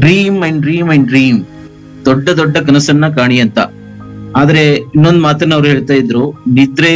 dream and dream and dream ದೊಡ್ಡ ದೊಡ್ಡ ಕನಸನ್ನ ಕಾಣಿ ಅಂತ ಆದ್ರೆ ಇನ್ನೊಂದ್ ಮಾತನ್ನ ಅವ್ರು ಹೇಳ್ತಾ ಇದ್ರು ನಿದ್ರೆ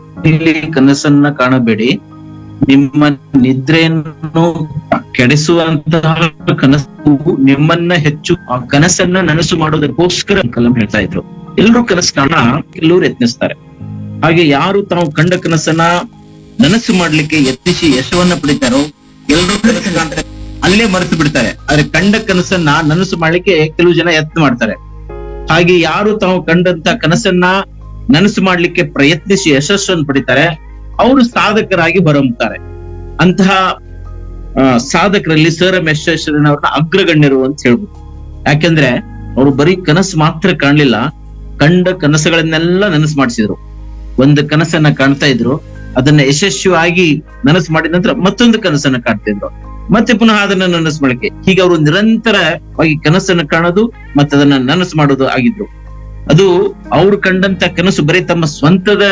ಕನಸನ್ನ ಕಾಣಬೇಡಿ ನಿಮ್ಮ ನಿದ್ರೆಯನ್ನು ಕೆಡಿಸುವಂತಹ ಕನಸು ನಿಮ್ಮನ್ನ ಹೆಚ್ಚು ಆ ಕನಸನ್ನ ನನಸು ಮಾಡೋದಕ್ಕೋಸ್ಕರ ಕಲಂ ಹೇಳ್ತಾ ಇದ್ರು ಎಲ್ಲರೂ ಕನಸು ಕಾಣ ಎಲ್ಲರೂ ಯತ್ನಿಸ್ತಾರೆ ಹಾಗೆ ಯಾರು ತಾವು ಕಂಡ ಕನಸನ್ನ ನನಸು ಮಾಡ್ಲಿಕ್ಕೆ ಯತ್ನಿಸಿ ಯಶವನ್ನ ಪಡಿತಾರೋ ಎಲ್ಲರೂ ಕನಸು ಕಾಣ್ತಾರೆ ಅಲ್ಲೇ ಮರೆತು ಬಿಡ್ತಾರೆ ಆದ್ರೆ ಕಂಡ ಕನಸನ್ನ ನನಸು ಮಾಡ್ಲಿಕ್ಕೆ ಕೆಲವು ಜನ ಯತ್ನ ಮಾಡ್ತಾರೆ ಹಾಗೆ ಯಾರು ತಾವು ಕಂಡಂತ ಕನಸನ್ನ ನನಸು ಮಾಡ್ಲಿಕ್ಕೆ ಪ್ರಯತ್ನಿಸಿ ಯಶಸ್ಸನ್ನು ಪಡಿತಾರೆ ಅವರು ಸಾಧಕರಾಗಿ ಹೊರಹೊಮ್ಮುತ್ತಾರೆ ಅಂತಹ ಆ, ಸಾಧಕರಲ್ಲಿ ಸರ್ ಎಂ ಯಶಸ್ವರನವ್ರನ್ನ ಅಗ್ರಗಣ್ಯರು ಅಂತ ಹೇಳ್ಬೋದು ಯಾಕೆಂದ್ರೆ ಅವರು ಬರೀ ಕನಸು ಮಾತ್ರ ಕಾಣ್ಲಿಲ್ಲ ಕಂಡ ಕನಸುಗಳನ್ನೆಲ್ಲ ನನಸು ಮಾಡಿಸಿದ್ರು ಒಂದು ಕನಸನ್ನ ಕಾಣ್ತಾ ಇದ್ರು ಅದನ್ನ ಯಶಸ್ವಿಯಾಗಿ ನನಸು ಮಾಡಿದ ನಂತರ ಮತ್ತೊಂದು ಕನಸನ್ನ ಕಾಣ್ತಿದ್ರು ಮತ್ತೆ ಪುನಃ ಅದನ್ನ ನನಸು ಮಾಡಲಿಕ್ಕೆ ಹೀಗೆ ಅವರು ನಿರಂತರವಾಗಿ ಕನಸನ್ನ ಕಾಣೋದು ಮತ್ತೆ ಅದನ್ನ ನನಸು ಮಾಡೋದು ಆಗಿದ್ರು ಅದು ಅವ್ರು ಕಂಡಂತ ಕನಸು ಬರೀ ತಮ್ಮ ಸ್ವಂತದ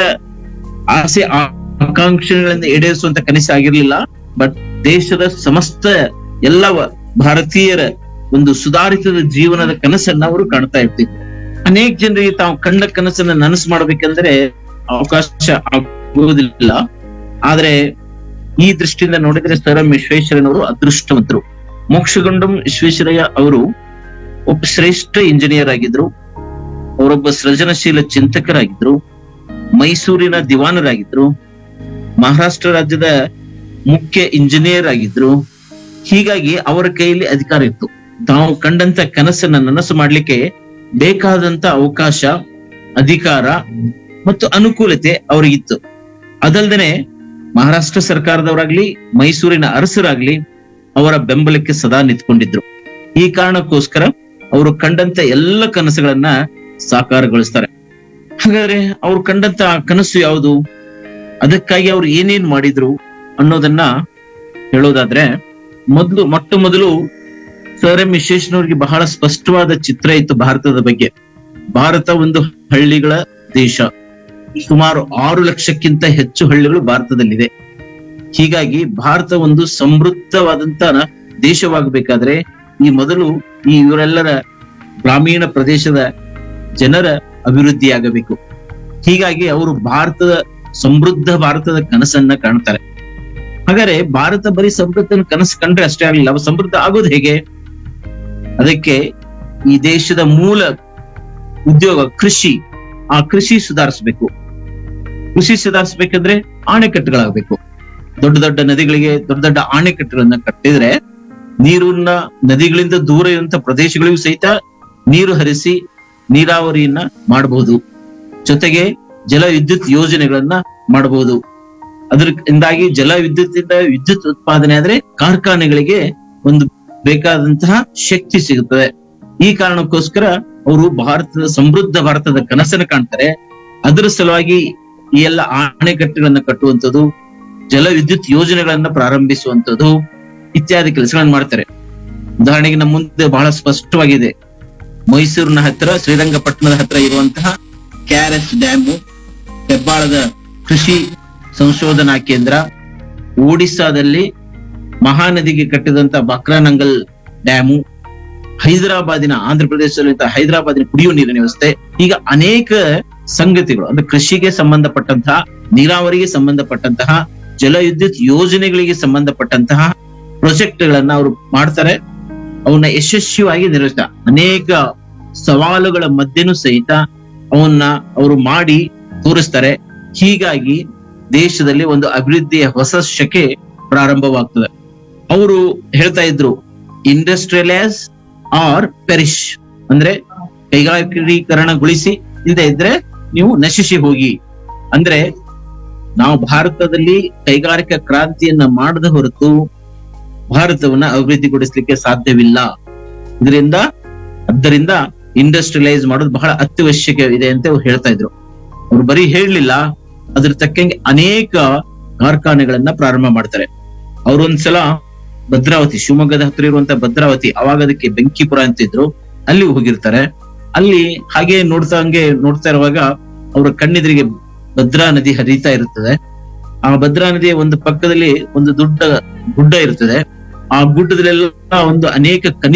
ಆಸೆ ಆ- ಆಕಾಂಕ್ಷೆಗಳಿಂದ ಈಡೇರಿಸುವಂತ ಕನಸು ಆಗಿರ್ಲಿಲ್ಲ ಬಟ್ ದೇಶದ ಸಮಸ್ತ ಎಲ್ಲ ವ- ಭಾರತೀಯರ ಒಂದು ಸುಧಾರಿತ ಜೀವನದ ಕನಸನ್ನ ಅವರು ಕಾಣ್ತಾ ಇರ್ತಿದ್ರು ಅನೇಕ ಜನರಿಗೆ ತಾವು ಕಂಡ ಕನಸನ್ನ ನನಸು ಮಾಡ್ಬೇಕಂದ್ರೆ ಅವಕಾಶ ಆಗುವುದಿಲ್ಲ ಆದ್ರೆ ಈ ದೃಷ್ಟಿಯಿಂದ ನೋಡಿದ್ರೆ ಸರ್ ಎಂ ವಿಶ್ವೇಶ್ವರಯ್ಯನವರು ಅದೃಷ್ಟವಂತರು ಮೋಕ್ಷಗುಂಡಂ ವಿಶ್ವೇಶ್ವರಯ್ಯ ಅವರು ಒಬ್ಬ ಶ್ರೇಷ್ಠ ಇಂಜಿನಿಯರ್ ಆಗಿದ್ರು ಅವರೊಬ್ಬ ಸೃಜನಶೀಲ ಚಿಂತಕರಾಗಿದ್ರು ಮೈಸೂರಿನ ದಿವಾನರಾಗಿದ್ರು ಮಹಾರಾಷ್ಟ್ರ ರಾಜ್ಯದ ಮುಖ್ಯ ಇಂಜಿನಿಯರ್ ಆಗಿದ್ರು ಹೀಗಾಗಿ ಅವರ ಕೈಯಲ್ಲಿ ಅಧಿಕಾರ ಇತ್ತು ತಾವು ಕಂಡಂತ ಕನಸನ್ನ ನನಸು ಮಾಡ್ಲಿಕ್ಕೆ ಬೇಕಾದಂತ ಅವಕಾಶ ಅಧಿಕಾರ ಮತ್ತು ಅನುಕೂಲತೆ ಅವರಿಗಿತ್ತು ಅದಲ್ದೇನೆ ಮಹಾರಾಷ್ಟ್ರ ಸರ್ಕಾರದವರಾಗ್ಲಿ ಮೈಸೂರಿನ ಅರಸರಾಗ್ಲಿ ಅವರ ಬೆಂಬಲಕ್ಕೆ ಸದಾ ನಿಂತ್ಕೊಂಡಿದ್ರು ಈ ಕಾರಣಕ್ಕೋಸ್ಕರ ಅವರು ಕಂಡಂತ ಎಲ್ಲ ಕನಸುಗಳನ್ನ ಸಾಕಾರಗೊಳಿಸ್ತಾರೆ ಹಾಗಾದ್ರೆ ಅವ್ರು ಕಂಡಂತ ಆ ಕನಸು ಯಾವುದು ಅದಕ್ಕಾಗಿ ಅವ್ರು ಏನೇನ್ ಮಾಡಿದ್ರು ಅನ್ನೋದನ್ನ ಹೇಳೋದಾದ್ರೆ ಮೊದಲು ಮೊಟ್ಟ ಮೊದಲು ಸರ್ ಎಂ ವಿಶ್ವೇಶ್ವರಯ್ಯನವರಿಗೆ ಬಹಳ ಸ್ಪಷ್ಟವಾದ ಚಿತ್ರ ಇತ್ತು ಭಾರತದ ಬಗ್ಗೆ ಭಾರತ ಒಂದು ಹಳ್ಳಿಗಳ ದೇಶ ಸುಮಾರು ಆರು ಲಕ್ಷಕ್ಕಿಂತ ಹೆಚ್ಚು ಹಳ್ಳಿಗಳು ಭಾರತದಲ್ಲಿದೆ ಹೀಗಾಗಿ ಭಾರತ ಒಂದು ಸಮೃದ್ಧವಾದಂತ ದೇಶವಾಗಬೇಕಾದ್ರೆ ಈ ಮೊದಲು ಈ ಇವರೆಲ್ಲರ ಗ್ರಾಮೀಣ ಪ್ರದೇಶದ ಜನರ ಅಭಿವೃದ್ಧಿಯಾಗಬೇಕು ಹೀಗಾಗಿ ಅವರು ಭಾರತದ ಸಮೃದ್ಧ ಭಾರತದ ಕನಸನ್ನ ಕಾಣ್ತಾರೆ ಹಾಗಾದ್ರೆ ಭಾರತ ಬರೀ ಸಮೃದ್ಧ ಕನಸು ಕಂಡ್ರೆ ಅಷ್ಟೇ ಆಗಲಿಲ್ಲ ಅವ ಸಮೃದ್ಧ ಆಗೋದು ಹೇಗೆ ಅದಕ್ಕೆ ಈ ದೇಶದ ಮೂಲ ಉದ್ಯೋಗ ಕೃಷಿ ಆ ಕೃಷಿ ಸುಧಾರಿಸಬೇಕು ಕೃಷಿ ಸುಧಾರಿಸಬೇಕಂದ್ರೆ ಆಣೆಕಟ್ಟುಗಳಾಗಬೇಕು ದೊಡ್ಡ ದೊಡ್ಡ ನದಿಗಳಿಗೆ ದೊಡ್ಡ ದೊಡ್ಡ ಆಣೆಕಟ್ಟುಗಳನ್ನ ಕಟ್ಟಿದ್ರೆ ನೀರನ್ನ ನದಿಗಳಿಂದ ದೂರ ಇರುವಂತ ಪ್ರದೇಶಗಳಿಗೂ ಸಹಿತ ನೀರು ಹರಿಸಿ ನೀರಾವರಿಯನ್ನ ಮಾಡಬಹುದು ಜೊತೆಗೆ ಜಲ ವಿದ್ಯುತ್ ಯೋಜನೆಗಳನ್ನ ಮಾಡಬಹುದು ಅದರಿಂದಾಗಿ ಜಲ ವಿದ್ಯುತ್ತಿಂದ ವಿದ್ಯುತ್ ಉತ್ಪಾದನೆ ಆದ್ರೆ ಕಾರ್ಖಾನೆಗಳಿಗೆ ಒಂದು ಬೇಕಾದಂತಹ ಶಕ್ತಿ ಸಿಗುತ್ತದೆ ಈ ಕಾರಣಕ್ಕೋಸ್ಕರ ಅವರು ಭಾರತದ ಸಮೃದ್ಧ ಭಾರತದ ಕನಸನ್ನು ಕಾಣ್ತಾರೆ ಅದರ ಸಲುವಾಗಿ ಈ ಎಲ್ಲ ಅಣೆಕಟ್ಟುಗಳನ್ನ ಕಟ್ಟುವಂಥದ್ದು ಜಲ ವಿದ್ಯುತ್ ಯೋಜನೆಗಳನ್ನ ಪ್ರಾರಂಭಿಸುವಂಥದ್ದು ಇತ್ಯಾದಿ ಕೆಲಸಗಳನ್ನ ಮಾಡ್ತಾರೆ ಉದಾಹರಣೆಗೆ ನಮ್ಮ ಮುಂದೆ ಬಹಳ ಸ್ಪಷ್ಟವಾಗಿದೆ ಮೈಸೂರಿನ ಹತ್ತಿರ ಶ್ರೀರಂಗಪಟ್ಟಣದ ಹತ್ತಿರ ಇರುವಂತಹ ಕ್ಯಾರೆಸ್ ಡ್ಯಾಮು ಹೆಬ್ಬಾಳದ ಕೃಷಿ ಸಂಶೋಧನಾ ಕೇಂದ್ರ ಒಡಿಸ್ಸಾದಲ್ಲಿ ಮಹಾನದಿಗೆ ಕಟ್ಟಿದಂತ ಬಕ್ರಾನಂಗಲ್ ಡ್ಯಾಮು ಹೈದರಾಬಾದಿನ ಆಂಧ್ರ ಪ್ರದೇಶದಲ್ಲಿದ್ದ ಹೈದರಾಬಾದಿನ ಕುಡಿಯುವ ನೀರಿನ ವ್ಯವಸ್ಥೆ ಈಗ ಅನೇಕ ಸಂಗತಿಗಳು ಅಂದ್ರೆ ಕೃಷಿಗೆ ಸಂಬಂಧಪಟ್ಟಂತಹ ನೀರಾವರಿಗೆ ಸಂಬಂಧಪಟ್ಟಂತಹ ಜಲ ವಿದ್ಯುತ್ ಯೋಜನೆಗಳಿಗೆ ಸಂಬಂಧಪಟ್ಟಂತಹ ಪ್ರಾಜೆಕ್ಟ್ ಗಳನ್ನ ಅವರು ಮಾಡ್ತಾರೆ ಅವನ್ನ ಯಶಸ್ವಿಯಾಗಿ ನಿರ್ವಹಿಸ್ತಾರೆ ಅನೇಕ ಸವಾಲುಗಳ ಮಧ್ಯನೂ ಸಹಿತ ಅವನ್ನ ಅವರು ಮಾಡಿ ತೋರಿಸ್ತಾರೆ ಹೀಗಾಗಿ ದೇಶದಲ್ಲಿ ಒಂದು ಅಭಿವೃದ್ಧಿಯ ಹೊಸ ಶಕೆ ಪ್ರಾರಂಭವಾಗ್ತದೆ ಅವರು ಹೇಳ್ತಾ ಇದ್ರು ಇಂಡಸ್ಟ್ರಿಯಲೈಸ್ ಆರ್ ಪೆರಿಶ್ ಅಂದ್ರೆ ಕೈಗಾರಿಕೀಕರಣಗೊಳಿಸಿ ಇಲ್ಲದೆ ಇದ್ರೆ ನೀವು ನಶಿಸಿ ಹೋಗಿ ಅಂದ್ರೆ ನಾವು ಭಾರತದಲ್ಲಿ ಕೈಗಾರಿಕಾ ಕ್ರಾಂತಿಯನ್ನ ಮಾಡದ ಹೊರತು ಭಾರತವನ್ನ ಅಭಿವೃದ್ಧಿಗೊಳಿಸ್ಲಿಕ್ಕೆ ಸಾಧ್ಯವಿಲ್ಲ ಇದರಿಂದ ಆದ್ದರಿಂದ ಇಂಡಸ್ಟ್ರಿಯಲೈಸ್ ಮಾಡೋದು ಬಹಳ ಅತ್ಯವಶ್ಯಕವಿದೆ ಅಂತ ಅವ್ರು ಹೇಳ್ತಾ ಇದ್ರು ಅವ್ರು ಬರೀ ಹೇಳಲಿಲ್ಲ ಅದ್ರ ತಕ್ಕಂಗೆ ಅನೇಕ ಕಾರ್ಖಾನೆಗಳನ್ನ ಪ್ರಾರಂಭ ಮಾಡ್ತಾರೆ ಅವ್ರೊಂದ್ಸಲ ಭದ್ರಾವತಿ ಶಿವಮೊಗ್ಗದ ಹತ್ರ ಇರುವಂತ ಭದ್ರಾವತಿ ಅವಾಗ ಅದಕ್ಕೆ ಬೆಂಕಿಪುರ ಅಂತಿದ್ರು ಅಲ್ಲಿ ಹೋಗಿರ್ತಾರೆ ಅಲ್ಲಿ ಹಾಗೆ ನೋಡ್ತಾ ಹಂಗೆ ನೋಡ್ತಾ ಇರುವಾಗ ಅವರ ಕಣ್ಣೆದುರಿಗೆ ಭದ್ರಾ ನದಿ ಹರಿತಾ ಇರುತ್ತದೆ ಆ ಭದ್ರಾ ನದಿಯ ಒಂದು ಪಕ್ಕದಲ್ಲಿ ಒಂದು ದೊಡ್ಡ ಗುಡ್ಡ ಇರ್ತದೆ ಆ ಗುಡ್ಡದಲ್ಲೆಲ್ಲ ಒಂದು ಅನೇಕ ಖನಿಜ